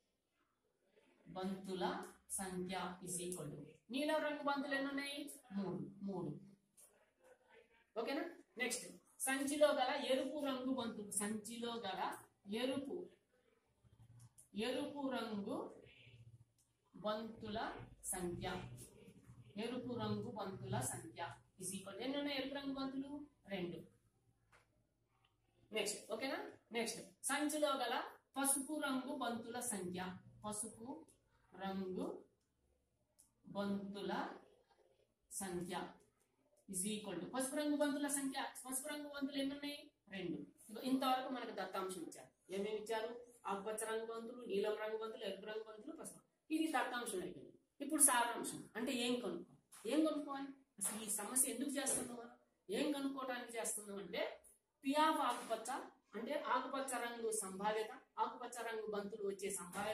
బంతుల సంఖ్య ఇస్ ఈక్వల్ టు నీలం రంగు బంతులు ఎన్ని ఉన్నాయి మూడు మూడు ఓకేనా నెక్స్ట్ సంచిలో గల ఎరుపు రంగు బంతులు సంచిలో గల ఎరుపు ఎరుపు రంగు బంతుల సంఖ్య ఎరుపు రంగు బంతుల సంఖ్య ఇస్ ఈక్వల్ ఎన్ని ఉన్నాయి ఎరుపు రంగు బంతులు రెండు నెక్స్ట్ ఓకేనా నెక్స్ట్ సంచిలో గల పసుపు రంగు బంతుల సంఖ్య పసుపు రంగు బంతుల సంఖ్య ఇజ్ ఈక్వల్ టు పసుపు రంగు బంతుల సంఖ్య పసుపు రంగు బంతులు ఎన్ని ఉన్నాయి రెండు ఇదిగో ఇంతవరకు మనకు దత్తాంశం ఇచ్చారు ఏమేమి ఇచ్చారు ఆకుపచ్చ రంగు బంతులు నీలం రంగు బంతులు ఎరుపు రంగు బంతులు పసుపు ఇది దత్తాంశం అయిపోయింది ఇప్పుడు సారాంశం అంటే ఏం కనుక్కోవాలి ఏం కనుక్కోవాలి అసలు ఈ సమస్య ఎందుకు చేస్తున్నాం మనం ఏం కనుక్కోవడానికి చేస్తున్నాం అంటే పియాఫ్ ఆకుపచ్చ అంటే ఆకుపచ్చ రంగు సంభావ్యత ఆకుపచ్చ రంగు బంతులు వచ్చే సంభావ్యత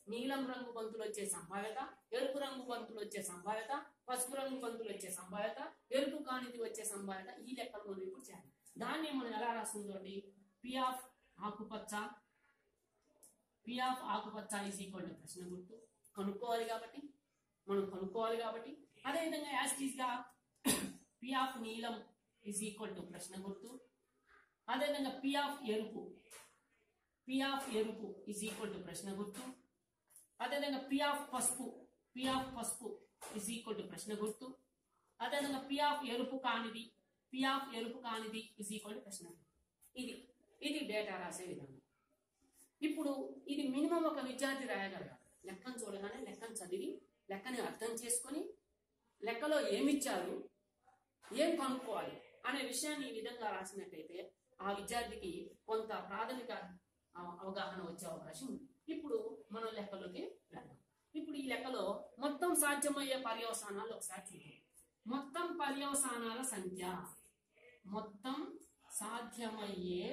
నీలం రంగు బంతులు వచ్చే సంభావ్యత ఎరుపు రంగు బంతులు వచ్చే సంభావ్యత పసుపు రంగు బంతులు వచ్చే సంభావ్యత ఎరుపు కానిది వచ్చే సంభావ్యత ఈ లెక్కలు మనం ఇప్పుడు చేయాలి దాన్ని మనం ఎలా రాస్తుందండి పి ఆఫ్ ఆకుపచ్చ పి ఆఫ్ ఆకుపచ్చ ఈజ్ ఈక్వల్ టు ప్రశ్న గుర్తు కనుక్కోవాలి కాబట్టి మనం కనుక్కోవాలి కాబట్టి అదేవిధంగా యాస్టీస్ గా పి ఆఫ్ నీలం ఈజ్ ఈక్వల్ టు ప్రశ్న గుర్తు అదేవిధంగా పి ఆఫ్ ఎరుపు పి ఆఫ్ ఎరుపు ఈజ్ ఈక్వల్ టు ప్రశ్న గుర్తు అదేవిధంగా పి ఆఫ్ పసుపు పి ఆఫ్ పసుపు ఈజ్ ఈక్వల్ టు ప్రశ్న గుర్తు అదేవిధంగా పి ఆఫ్ ఎరుపు కానిది పి ఆఫ్ ఎరుపు కానిది ఈజ్ ఈక్వల్ టు ప్రశ్న గుర్తు ఇది ఇది డేటా రాసే విధానం ఇప్పుడు ఇది మినిమం ఒక విద్యార్థి రాయగలగాలి లెక్కను చూడగానే లెక్కను చదివి లెక్కని అర్థం చేసుకొని లెక్కలో ఏమిచ్చారు ఏం కనుక్కోవాలి అనే విషయాన్ని ఈ విధంగా రాసినట్టయితే ఆ విద్యార్థికి కొంత ప్రాథమిక అవ- అవగాహన వచ్చే అవకాశం ఉంది ఇప్పుడు మనం లెక్కలోకి వెళ్దాం ఇప్పుడు ఈ లెక్కలో మొత్తం సాధ్యమయ్యే పర్యవసానాలు ఒకసారి చూద్దాం మొత్తం పర్యవసానాల సంఖ్య మొత్తం సాధ్యమయ్యే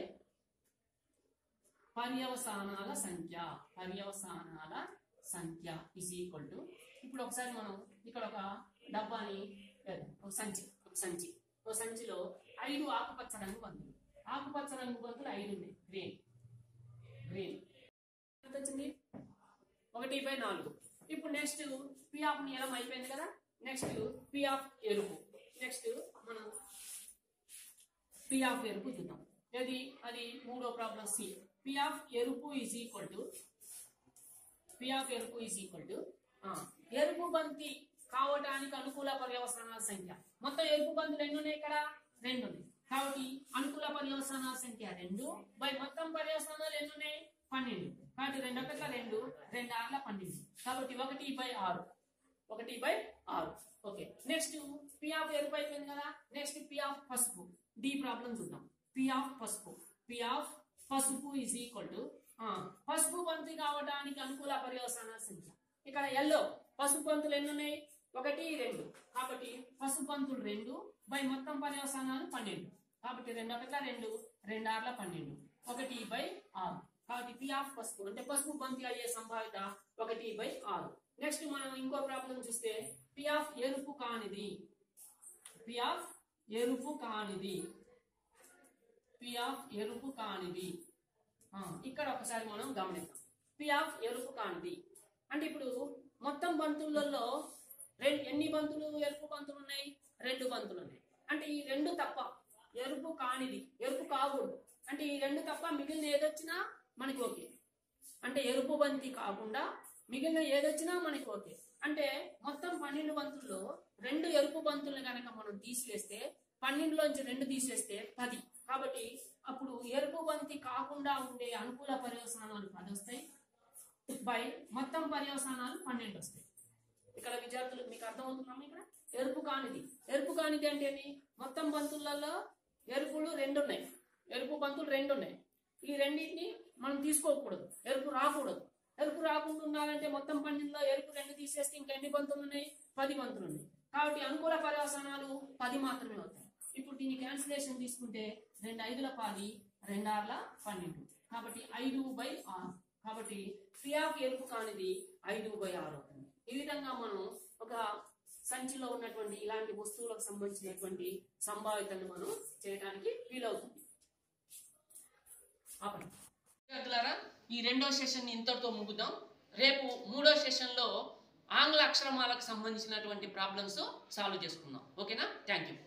పర్యవసానాల సంఖ్య పర్యవసానాల సంఖ్య ఇస్ ఈక్వల్ టు ఇప్పుడు ఒకసారి మనం ఇక్కడ ఒక డబ్బాని వేద్దాం. ఒక సంచి ఒక సంచి ఒక సంచిలో ఐదు ఆకుపచ్చ రంగు బంతులు ఆకుపచ్చ రంగు బంతులు ఐదు ఉన్నాయి గ్రీన్ గ్రీన్ ఎంత వచ్చింది ఒకటి బై నాలుగు ఇప్పుడు నెక్స్ట్ పి ఆఫ్ నీలం అయిపోయింది కదా నెక్స్ట్ పి ఆఫ్ ఎరుపు నెక్స్ట్ మనం పి ఆఫ్ ఎరుపు చూద్దాం అది అది మూడో ప్రాబ్లం సి పి ఆఫ్ ఎరుపు is equal to P of ఎరుపు ఈజ్ ఈక్వల్ టు ఎరుపు బంతి కావడానికి అనుకూల పర్యవసానాల సంఖ్య మొత్తం ఎరుపు బంతులు ఎన్ని ఉన్నాయి ఇక్కడ రెండు ఉన్నాయి కాబట్టి అనుకూల పర్యవసానాల సంఖ్య రెండు బై మొత్తం పర్యవసానాలు ఎన్ని ఉన్నాయి పన్నెండు కాబట్టి రెండు ఒకట్ల రెండు రెండు ఆర్ల పన్నెండు కాబట్టి ఒకటి బై ఆరు ఒకటి బై ఆరు ఓకే నెక్స్ట్ పి ఆఫ్ ఎరుపు అయిపోయింది కదా నెక్స్ట్ పి ఆఫ్ పసుపు డి ప్రాబ్లం చూద్దాం పి ఆఫ్ పసుపు పి ఆఫ్ పసుపు ఈజ్ ఈక్వల్ టు పసుపు బంతి కావడానికి అనుకూల పర్యవసానాల సంఖ్య ఇక్కడ ఎల్లో పసుపు బంతులు ఎన్ని ఉన్నాయి ఒకటి రెండు కాబట్టి పసుపు బంతులు రెండు బై మొత్తం పర్యవసానాలు పన్నెండు కాబట్టి రెండు ఒకట్ల రెండు రెండు ఆర్ల పన్నెండు ఒకటి బై ఆరు కాబట్టి పి ఆఫ్ పసుపు అంటే పసుపు బంతి అయ్యే సంభావ్యత ఒకటి బై ఆరు నెక్స్ట్ మనం ఇంకో ప్రాబ్లం చూస్తే పి ఆఫ్ ఎరుపు కానిది పి ఆఫ్ ఎరుపు కానిది పి ఆఫ్ ఎరుపు కానిది ఆ, ఇక్కడ ఒకసారి మనం గమనిద్దాం పి ఆఫ్ ఎరుపు కానిది అంటే ఇప్పుడు మొత్తం బంతులలో రెండు ఎన్ని బంతులు ఎరుపు బంతులు ఉన్నాయి రెండు బంతులు ఉన్నాయి అంటే ఈ రెండు తప్ప ఎరుపు కానిది ఎరుపు కాకూడదు అంటే ఈ రెండు తప్ప మిగిలిన ఏదొచ్చినా మనకి ఓకే అంటే ఎరుపు బంతి కాకుండా మిగిలిన ఏదొచ్చినా మనకి ఓకే అంటే మొత్తం పన్నెండు బంతుల్లో రెండు ఎరుపు బంతుల్ని కనుక మనం తీసివేస్తే పన్నెండులోంచి రెండు తీసేస్తే పది కాబట్టి అప్పుడు ఎరుపు బంతి కాకుండా ఉండే అనుకూల పర్యవసానాలు పది వస్తాయి బై మొత్తం పర్యవసానాలు పన్నెండు వస్తాయి ఇక్కడ విద్యార్థులు మీకు అర్థమవుతుందమ్మా ఇక్కడ ఎరుపు కానిది ఎరుపు కానిది అంటే ఏంటి మొత్తం బంతులలో ఎరుపులు రెండు ఉన్నాయి ఎరుపు బంతులు రెండు ఉన్నాయి ఈ రెండింటిని మనం తీసుకోకూడదు ఎరుపు రాకూడదు ఎరుపు రాకుండా ఉండాలంటే మొత్తం పన్నెండులో ఎరుపు రెండు తీసేస్తే ఇంకా ఎన్ని బంతులు ఉన్నాయి పది బంతులు ఉన్నాయి కాబట్టి అనుకూల పర్యవసానాలు పది మాత్రమే అవుతాయి ఇప్పుడు దీని క్యాన్సిలేషన్ తీసుకుంటే రెండు ఐదుల పాది రెండు ఆరుల పన్నెండు కాబట్టి ఐదు బై ఆరు కాబట్టి పి ఆఫ్ ఎరుపు కానిది ఐదు బై ఆరు అవుతుంది ఈ విధంగా మనం ఒక సంచిలో ఉన్నటువంటి ఇలాంటి వస్తువులకు సంబంధించినటువంటి సంభావితను మనం చేయడానికి వీలవుతుంది ఆపండి. విద్యార్థులారా ఈ రెండో సెషన్ ఇంతటితో ముగుదాం రేపు మూడో సెషన్లో ఆంగ్ల అక్షరమాలకు సంబంధించినటువంటి ప్రాబ్లమ్స్ సాల్వ్ చేసుకుందాం ఓకేనా థ్యాంక్ యూ